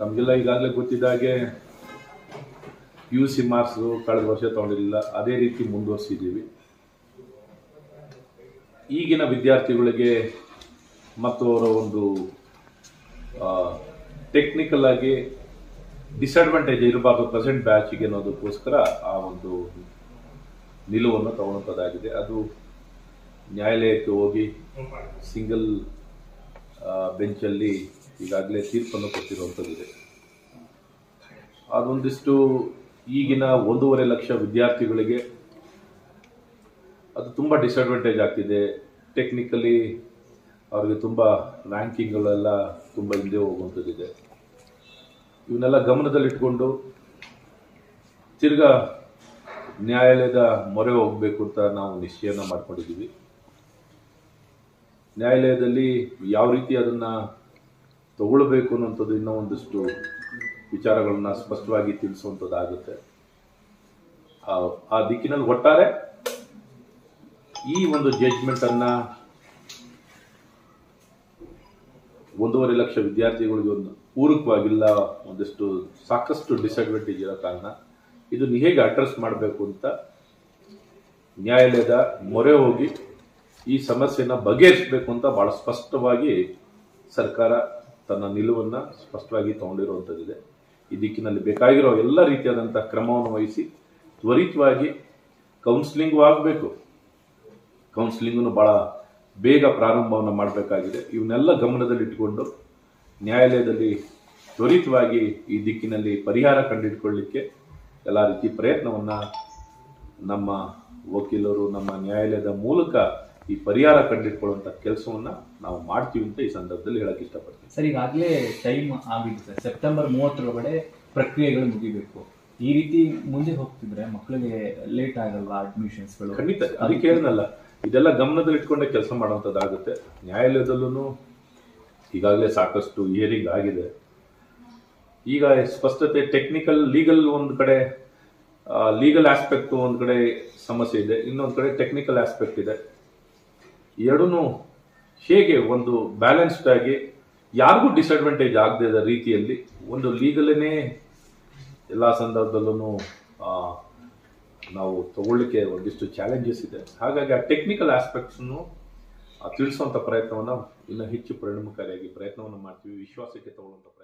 ತಮಗೆಲ್ಲ ಈಗಾಗಲೇ ಗೊತ್ತಿದ್ದ ಹಾಗೆ ಪಿ ಯು ಸಿ ಮಾರ್ಕ್ಸು ಕಳೆದ ವರ್ಷ ತಗೊಂಡಿರಲಿಲ್ಲ ಅದೇ ರೀತಿ ಮುಂದುವರಿಸಿದ್ದೀವಿ ಈಗಿನ ವಿದ್ಯಾರ್ಥಿಗಳಿಗೆ ಮತ್ತು ಅವರ ಒಂದು ಟೆಕ್ನಿಕಲ್ ಆಗಿ ಡಿಸ್ಅಡ್ವಾಂಟೇಜ್ ಇರಬಾರ್ದು ಪ್ರೆಸೆಂಟ್ ಬ್ಯಾಚಿಗೆ ಅನ್ನೋದಕ್ಕೋಸ್ಕರ ಆ ಒಂದು ನಿಲುವನ್ನು ತಗೊಳ್ಳುವಂಥದ್ದಾಗಿದೆ ಅದು ನ್ಯಾಯಾಲಯಕ್ಕೆ ಹೋಗಿ ಸಿಂಗಲ್ ಬೆಂಚಲ್ಲಿ ಈಗಾಗಲೇ ತೀರ್ಪನ್ನು ಕೊಟ್ಟಿರುವಂಥದ್ದಿದೆ ಅದೊಂದಿಷ್ಟು ಈಗಿನ ಒಂದೂವರೆ ಲಕ್ಷ ವಿದ್ಯಾರ್ಥಿಗಳಿಗೆ ಅದು ತುಂಬ ಡಿಸ್ಅಡ್ವಾಂಟೇಜ್ ಆಗ್ತಿದೆ ಟೆಕ್ನಿಕಲಿ ಅವ್ರಿಗೆ ತುಂಬ ರ್ಯಾಂಕಿಂಗ್ಗಳೆಲ್ಲ ತುಂಬ ಹಿಂದೆ ಹೋಗುವಂಥದ್ದಿದೆ ಇವನ್ನೆಲ್ಲ ಗಮನದಲ್ಲಿಟ್ಕೊಂಡು ತಿರ್ಗಾ ನ್ಯಾಯಾಲಯದ ಮೊರೆ ಹೋಗಬೇಕು ಅಂತ ನಾವು ನಿಶ್ಚಯನ ಮಾಡ್ಕೊಂಡಿದ್ದೀವಿ ನ್ಯಾಯಾಲಯದಲ್ಲಿ ಯಾವ ರೀತಿ ಅದನ್ನ ತಗೊಳ್ಬೇಕು ಅನ್ನೋಂಥದ್ದು ಇನ್ನೂ ಒಂದಿಷ್ಟು ವಿಚಾರಗಳನ್ನ ಸ್ಪಷ್ಟವಾಗಿ ತಿಳಿಸುವಂಥದ್ದಾಗುತ್ತೆ ಆ- ಆ ದಿಕ್ಕಿನಲ್ಲಿ ಒಟ್ಟಾರೆ ಈ ಒಂದು ಜಡ್ಜ್ಮೆಂಟ್ ಅನ್ನ ಒಂದೂವರೆ ಲಕ್ಷ ವಿದ್ಯಾರ್ಥಿಗಳಿಗೆ ಒಂದು ಪೂರಕವಾಗಿಲ್ಲ ಒಂದಿಷ್ಟು ಸಾಕಷ್ಟು ಡಿಸ್ಅಡ್ವಾಂಟೇಜ್ ಇರೋ ಕಾರಣ ಇದನ್ನು ಹೇಗೆ ಅಡ್ರೆಸ್ ಮಾಡಬೇಕು ಅಂತ ನ್ಯಾಯಾಲಯದ ಮೊರೆ ಹೋಗಿ ಈ ಸಮಸ್ಯೆನ ಬಗೆಹರಿಸಬೇಕು ಅಂತ ಬಹಳ ಸ್ಪಷ್ಟವಾಗಿ ಸರ್ಕಾರ ತನ್ನ ನಿಲುವನ್ನ ಸ್ಪಷ್ಟವಾಗಿ ತಗೊಂಡಿರುವಂಥದ್ದಿದೆ ಈ ದಿಕ್ಕಿನಲ್ಲಿ ಬೇಕಾಗಿರೋ ಎಲ್ಲ ರೀತಿಯಾದಂತಹ ಕ್ರಮವನ್ನು ವಹಿಸಿ ತ್ವರಿತವಾಗಿ ಕೌನ್ಸಿಲಿಂಗು ಆಗಬೇಕು ಕೌನ್ಸಿಲಿಂಗನ್ನು ಬಹಳ ಬೇಗ ಪ್ರಾರಂಭವನ್ನು ಮಾಡಬೇಕಾಗಿದೆ ಇವನ್ನೆಲ್ಲ ಗಮನದಲ್ಲಿಟ್ಟುಕೊಂಡು ನ್ಯಾಯಾಲಯದಲ್ಲಿ ತ್ವರಿತವಾಗಿ ಈ ದಿಕ್ಕಿನಲ್ಲಿ ಪರಿಹಾರ ಕಂಡುಹಿಡ್ಕೊಳ್ಳಿಕ್ಕೆ ಎಲ್ಲ ರೀತಿ ಪ್ರಯತ್ನವನ್ನ ನಮ್ಮ ವಕೀಲರು ನಮ್ಮ ನ್ಯಾಯಾಲಯದ ಮೂಲಕ ಈ ಪರಿಹಾರ ಕಂಡುಹಿಡ್ಕೊಳ್ಳುವಂತ ಕೆಲಸವನ್ನ ನಾವು ಮಾಡ್ತೀವಿ ಅಂತ ಈ ಸಂದರ್ಭದಲ್ಲಿ ಹೇಳಕ್ ಇಷ್ಟಪಡ್ತೀನಿ ಸರ್ ಈಗಾಗಲೇ ಟೈಮ್ ಆಗಿದೆ ಸರ್ ಸೆಪ್ಟೆಂಬರ್ ಮೂವತ್ತರೊಳಗಡೆ ಪ್ರಕ್ರಿಯೆಗಳು ಮುಗಿಬೇಕು ಈ ರೀತಿ ಮುಂದೆ ಹೋಗ್ತಿದ್ರೆ ಮಕ್ಕಳಿಗೆ ಲೇಟ್ ಆಗಲ್ವಾ ಅಡ್ಮಿಷನ್ಸ್ಗಳು ಖಂಡಿತ ಅದಕ್ಕೆ ಹೇಳಿದ್ನಲ್ಲ ಇದೆಲ್ಲ ಗಮನದಲ್ಲಿ ಇಟ್ಕೊಂಡೇ ಕೆಲಸ ಮಾಡುವಂಥದ್ದಾಗುತ್ತೆ ನ್ಯಾಯಾಲಯದಲ್ಲೂ ಈಗಾಗಲೇ ಸಾಕಷ್ಟು ಹಿಯರಿಂಗ್ ಆಗಿದೆ ಈಗ ಸ್ಪಷ್ಟತೆ ಟೆಕ್ನಿಕಲ್ ಲೀಗಲ್ ಒಂದು ಕಡೆ ಲೀಗಲ್ ಆಸ್ಪೆಕ್ಟ್ ಒಂದು ಕಡೆ ಸಮಸ್ಯೆ ಇದೆ ಇನ್ನೊಂದು ಕಡೆ ಟೆಕ್ನಿಕಲ್ ಆಸ್ಪೆಕ್ಟ್ ಇದೆ ಎರಡೂ ಹೇಗೆ ಒಂದು ಬ್ಯಾಲೆನ್ಸ್ಡ್ ಆಗಿ ಯಾರಿಗೂ ಡಿಸ್ಅಡ್ವಾಂಟೇಜ್ ಆಗದೆ ಇರೋ ರೀತಿಯಲ್ಲಿ ಒಂದು ಲೀಗಲನೇ ಎಲ್ಲ ಸಂದರ್ಭದಲ್ಲೂ ನಾವು ತಗೊಳ್ಳಿಕ್ಕೆ ಒಂದಿಷ್ಟು ಚಾಲೆಂಜಸ್ ಇದೆ ಹಾಗಾಗಿ ಆ ಟೆಕ್ನಿಕಲ್ ಆಸ್ಪೆಕ್ಟ್ಸ್ನು ತಿಳಿಸುವಂಥ ಪ್ರಯತ್ನವನ್ನು ಇನ್ನೂ ಹೆಚ್ಚು ಪರಿಣಾಮಕಾರಿಯಾಗಿ ಪ್ರಯತ್ನವನ್ನು ಮಾಡ್ತೀವಿ ವಿಶ್ವಾಸಕ್ಕೆ ತಗೊಳ್ಳುವಂಥ ಪ್ರಯತ್ನ